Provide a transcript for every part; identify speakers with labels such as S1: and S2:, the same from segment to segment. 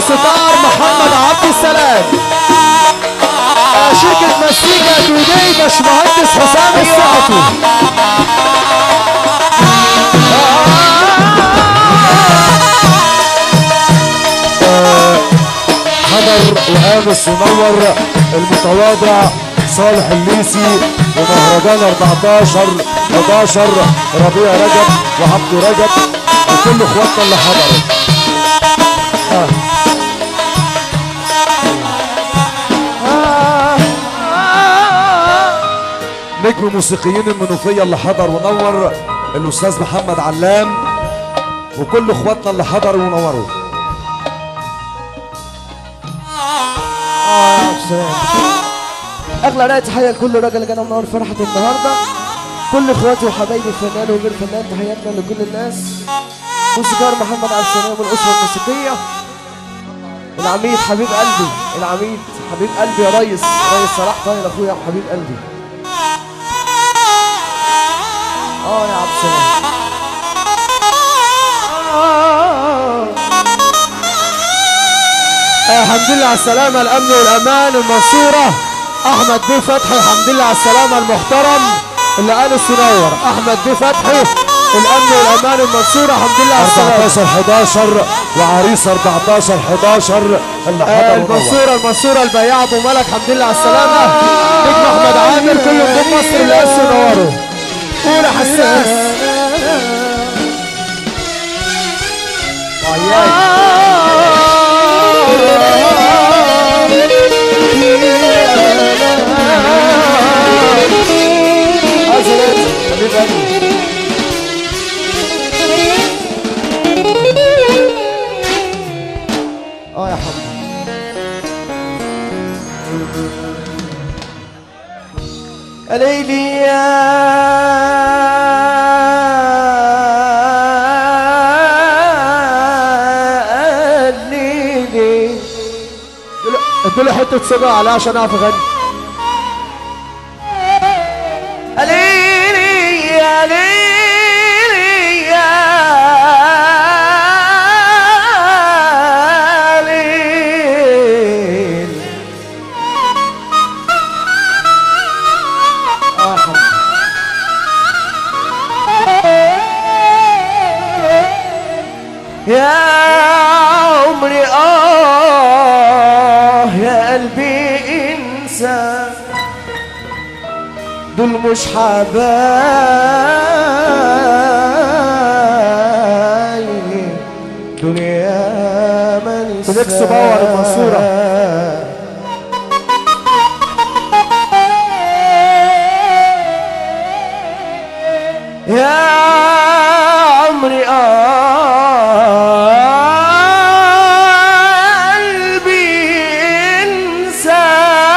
S1: الموسيقار محمد عبد السلام آه، شركة مزيكا دودي باشمهندس حسام السعفي
S2: حضر وقامس ونور المتواضع صالح الليسي ومهرجان 14 11 ربيع رجب وعبد رجب وكل اخواتنا اللي حضروا نجم موسيقيين المنوفية اللي حضر ونور الأستاذ محمد علام وكل اخواتنا اللي حضروا ونوروا
S1: اغلى رأي تحية لكل راجل كان منور فرحة النهاردة كل اخواتي وحبايبي فنان وغير فنان تحياتنا لكل الناس موسيقار محمد عبد السلام والاسرة الموسيقية العميد حبيب قلبي العميد حبيب قلبي يا ريس ريس صلاح طاهر اخويا وحبيب قلبي اه يا عبد السلام آه. آه، الحمد لله على السلامة الأمن والأمان المنصورة أحمد بيه فتحي الحمد لله على السلامة المحترم اللي قال السنور أحمد بيه فتحي الأمن والأمان المنصورة الحمد لله على السلامة
S2: 14 11 وعريس 14 11 اللي
S1: آه،
S2: حضروا ونوروا
S1: المنصورة المنصورة البياع أبو ملك الحمد لله على السلامة نجم أحمد عامر كل نجوم مصر اللي قال سنوره قول يا حساس حبيب قلبي اه يا حبيبي يا ليلي يا ليلي ادوا له حته صداع عليها عشان اعرف اغني يا ليلي يا ليلي يا ليل آه حبيبي. يا عمري آه يا قلبي انسى دول مش حبايبي دنيا من
S2: فليكس باور المنصورة.
S1: يا عمري آه قلبي انسى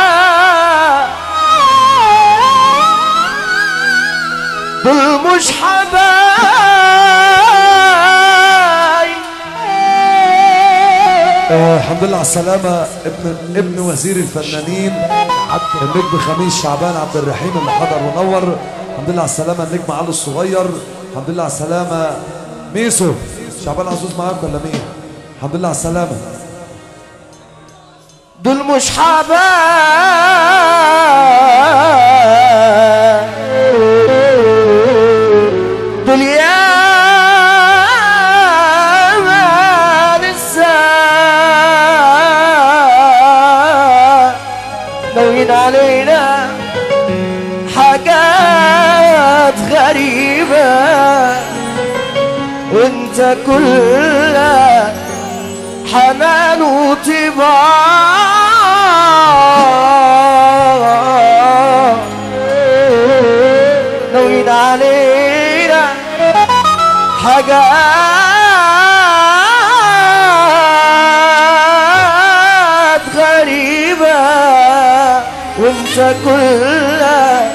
S1: دول مش حبايب
S2: آه الحمد لله على السلامة ابن ابن وزير الفنانين النجم خميس شعبان عبد الرحيم اللي حضر ونور الحمد لله على السلامة النجم علي الصغير الحمد لله على السلامة ميسو شعبان عزوز معاك ولا مين؟ الحمد لله على السلامة
S1: دول مش حبايب دول يا لسه ناويين علينا حاجات غريبة وانت كلها حنان وطباع ناويين علينا حاجات غريبة وانت كلها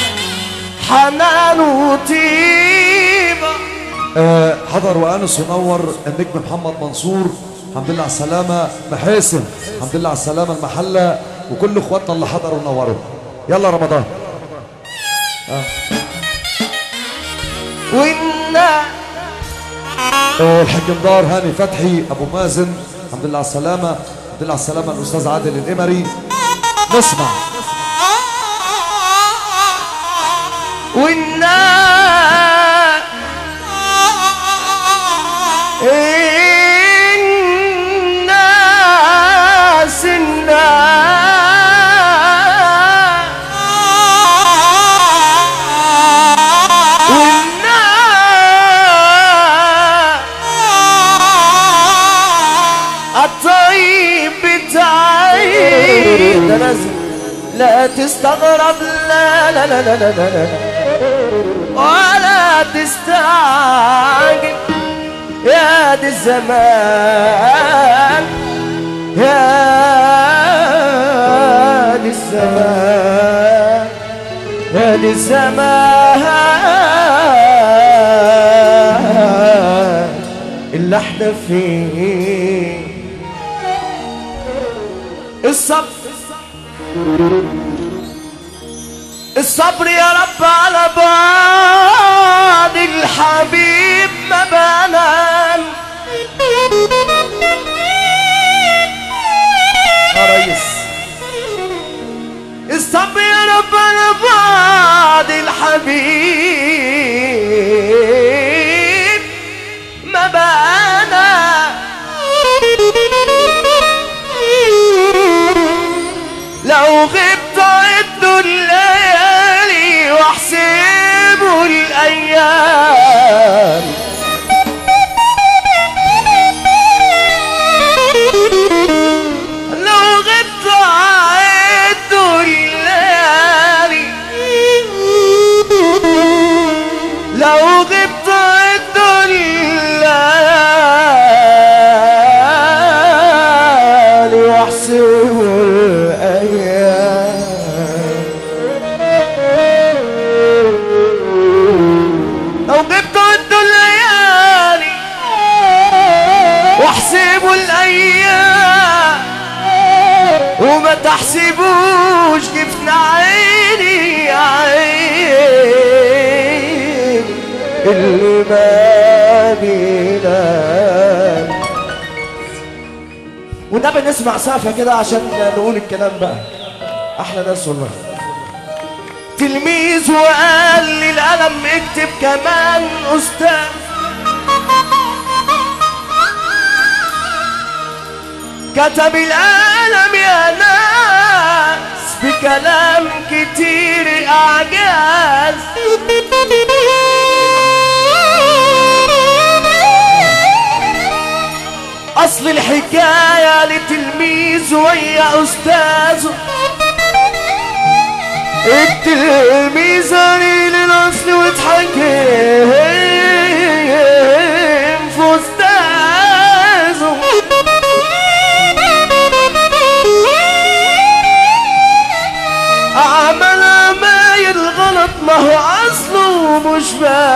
S1: حنان وطيبة
S2: آه حضر وانس ونور النجم محمد منصور الحمد لله على السلامة محاسن الحمد لله على السلامة المحلة وكل اخواتنا اللي حضروا ونوروا يلا رمضان
S1: وإن
S2: آه الحاج مدار هاني فتحي ابو مازن الحمد لله على السلامة الحمد لله على السلامة الأستاذ عادل الإمري نسمع
S1: والناس الناس الناس والناس الطيب بتاعي ده نازل لا تستغرب لا لا لا لا لا لا, لا. ولا تستعجل يا دي الزمان يا دي الزمان يا دي الزمان اللي احنا فيه الصبر الصبر يا رب على بعض الحبيب ما بنان يا ريس الصبر يا رب على بعض الحبيب ما بنان لو غبت عدوا الليالي واحسبوا الايام لو غبت عدوا الليالي لو غبت عدوا الليالي واحسبوا الايام لو غبت عدوا الليالي واحسبوا الايام وما تحسبوش جفن عيني يا عيني اللي ما بينام والنبي نسمع سقفة كده عشان نقول الكلام بقى احلى ناس والله تلميذ وقال لي القلم اكتب كمان استاذ كتب القلم يا ناس بكلام كتير اعجاز اصل الحكايه لتلميذ ويا استاذه التلميذ قليل الاصل واتحكم في استاذه عمل عمايل غلط ما هو اصله مش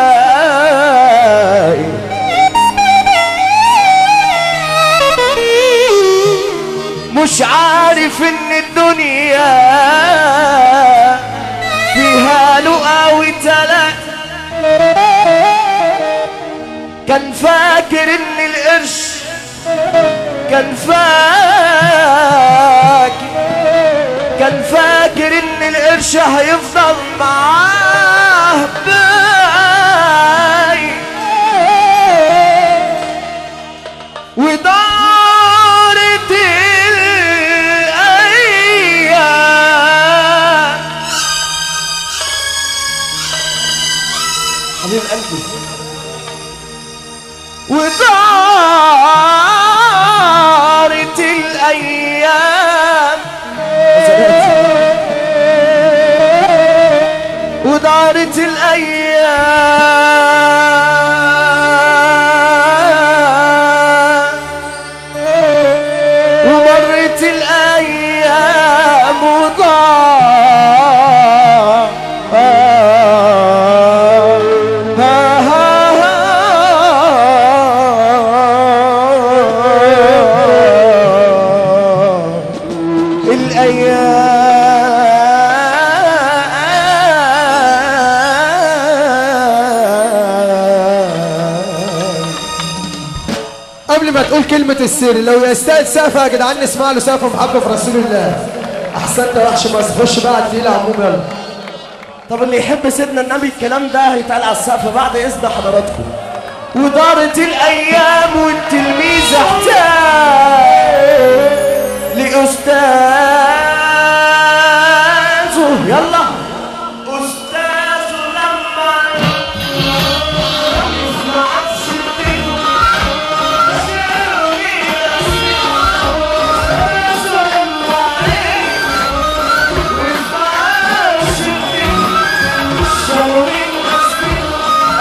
S1: باين مش عارف ان الدنيا فيها لقا وتلات كان فاكر ان القرش كان فاكر كان فاكر ان القرش هيفضل معاه باي ودارت الايام حبيب قلبي ودارت الايام ودارت الايام ومرت الايام وضاع الايام قبل ما تقول يقول كلمة السر لو يستاهل سقفة يا جدعان نسمع له سقفة محبة في رسول الله أحسنت يا وحش مصر خش بقى على الفيلة عموم يلا
S3: طب اللي يحب سيدنا النبي الكلام ده هيتقال على السقف بعد اذن حضراتكم ودارت الايام والتلميذ احتاج لاستاذه يلا استاذه لما ما عادش يديله أستاذه لما ما عادش يديله شاورين مسكين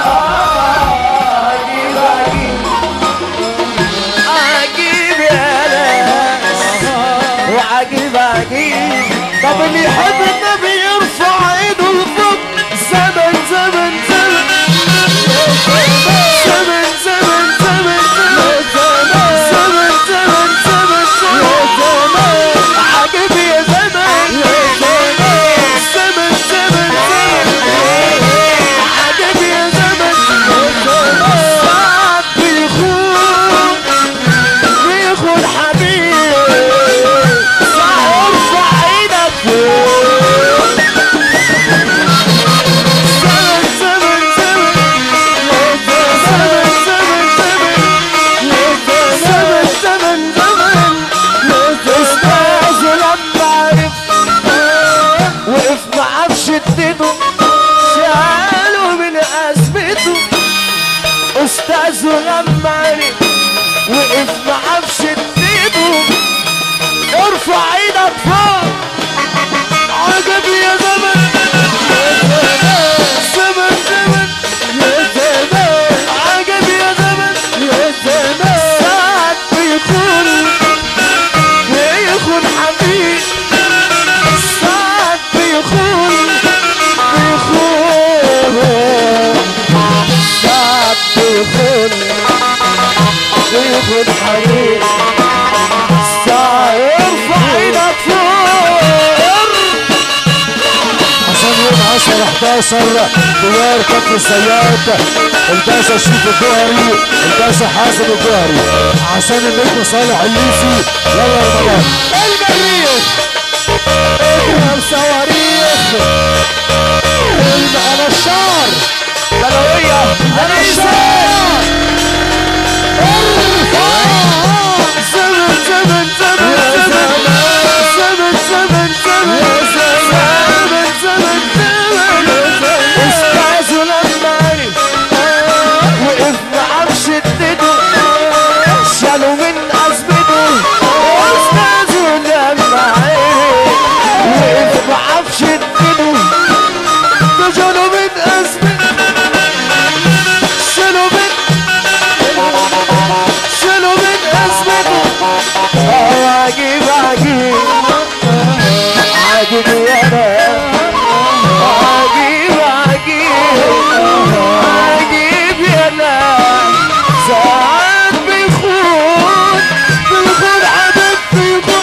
S3: عجيب عجيب عجيب يا ناس وعجيب عجيب طب اللي يحب النبي يرفع ايده لفوق زمن زمن زمن زمن زمن زمن زمن زمن زمن زمن عجيب يا زمن زمن زمن زمن عجيب يا زمن ساعات بيخون بيخون حبيب ساعة ارفع ايدك فوق زمن زمن زمن زمن زمن زمن زمن استاذ لما عرف وقف معاه بشدته شاله من ازمته استاذه لما عرف وقف معاه بشدته ارفع ايدك فوق عجب يا زمن زمن زمن يا زمن عجب يا زمن يا زمن ساعات بيكون بيكون حبيب ساعات بيكون بيكون ساعات بيكون بيكون حبيب ساعة ارفع ايدك فوق
S2: عشان يوم 10 11 دوار كفر السياد الباشا شريف الجوهري الباشا حازم الجوهري عشان النجم صالح الليسي يلا رمضان
S3: المريخ اضرب صواريخ الم- انا الشعر دلوية انا الشعر ارفع زمن زمن زمن زمن زمن زمن زمن زمن زمن زمن استاذه لما عرف وقف معاه بشدته شالوا من ازمته استاذه لما عرف وقف معاه بشدته شالوا من ازمته شالوا من شالوا من ازمته آه، عجيب عجيب عجيب يا ناس عجيب عجيب عجيب يا ناس ساعات بيخون بيخون حبيب بيخون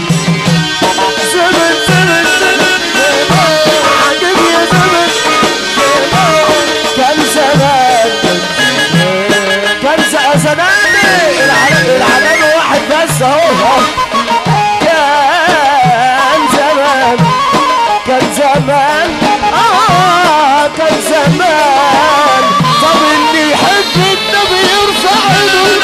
S3: زمن زمن زمن عجيب يا زمن كان زمان كان ز- زمان العلم العلم واحد بس اهو كان زمان كان زمان اه كان زمان طب اللي يحب النبي يرفع ايده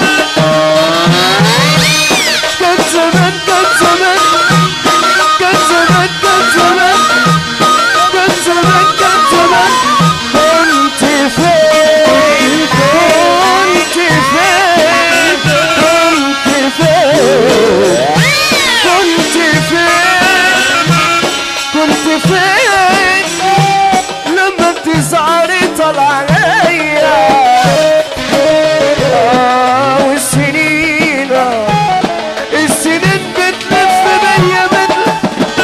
S3: كان زمان كان زمان كان زمان كان زمان كان زمان كان زمان كنت فين كنت فين كنت فين كنت فين كنت فين لما تزعري طلع عليا آه، والسنين آه، السنين بتلف بيا بتلف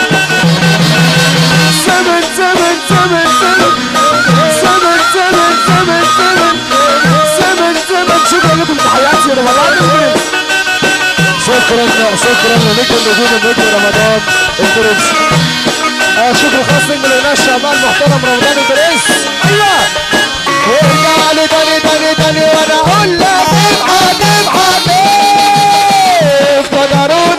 S3: زمن زمن زمن زمن زمن زمن زمن زمن زمن زمن شكرا لكم تحياتي رمضان
S2: شكرا شكرا لنجم نجوم النجم رمضان البرنس
S1: آه شكر خاص نجم الغناء الشعبان المحترم رمضان البرنس ايوه وارجع لي تاني تاني تاني وانا اقول لك ابعد ابعد
S3: جارون